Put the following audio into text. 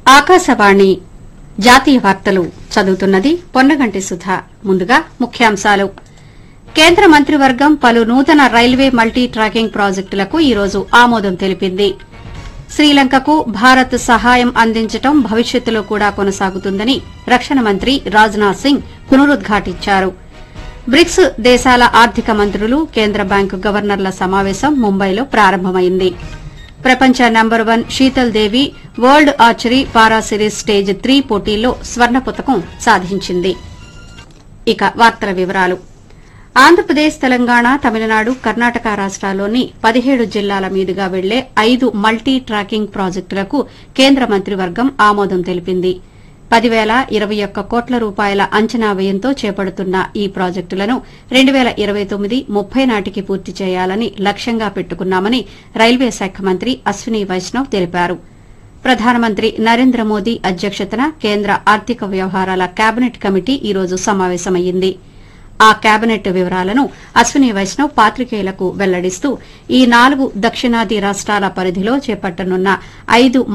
ఆకాశవాణి జాతీయ వార్తలు చదువుతున్నది పొన్నగంటి సుధ ముందుగా ముఖ్యాంశాలు కేంద్ర మంత్రివర్గం పలు నూతన రైల్వే మల్టీ ట్రాకింగ్ ప్రాజెక్టులకు ఈ రోజు ఆమోదం తెలిపింది శ్రీలంకకు భారత్ సహాయం అందించడం భవిష్యత్తులో కూడా కొనసాగుతుందని రక్షణ మంత్రి రాజ్నాథ్ సింగ్ పునరుద్ఘాటించారు బ్రిక్స్ దేశాల ఆర్థిక మంత్రులు కేంద్ర బ్యాంకు గవర్నర్ల సమావేశం ముంబైలో ప్రారంభమైంది ప్రపంచ number one Sheetal Devi world archery para series stage three పోటీల్లో స్వర్ణ పతకం సాధించింది ఇక వార్తల వివరాలు ఆంధ్రప్రదేశ్ తెలంగాణ తమిళనాడు కర్ణాటక రాష్ట్రాల్లోని పదిహేడు జిల్లాల మీదుగా వెళ్లే ఐదు మల్టీ ట్రాకింగ్ ప్రాజెక్టులకు కేంద్ర మంత్రివర్గం ఆమోదం తెలిపింది పదివేల ఇరవై ఒక్క కోట్ల రూపాయల అంచనా వ్యయంతో చేపడుతున్న ఈ ప్రాజెక్టులను రెండు వేల ఇరవై తొమ్మిది ముప్పై నాటికి పూర్తి చేయాలని లక్ష్యంగా పెట్టుకున్నామని రైల్వే శాఖ మంత్రి అశ్విని వైష్ణవ్ తెలిపారు ప్రధానమంత్రి నరేంద్ర మోదీ అధ్యక్షతన కేంద్ర ఆర్థిక వ్యవహారాల కేబినెట్ కమిటీ ఈ రోజు సమావేశమైంది ఆ కేబినెట్ వివరాలను అశ్విని వైష్ణవ్ పాత్రికేయులకు వెల్లడిస్తూ ఈ నాలుగు దక్షిణాది రాష్ట్రాల పరిధిలో చేపట్టనున్న ఐదు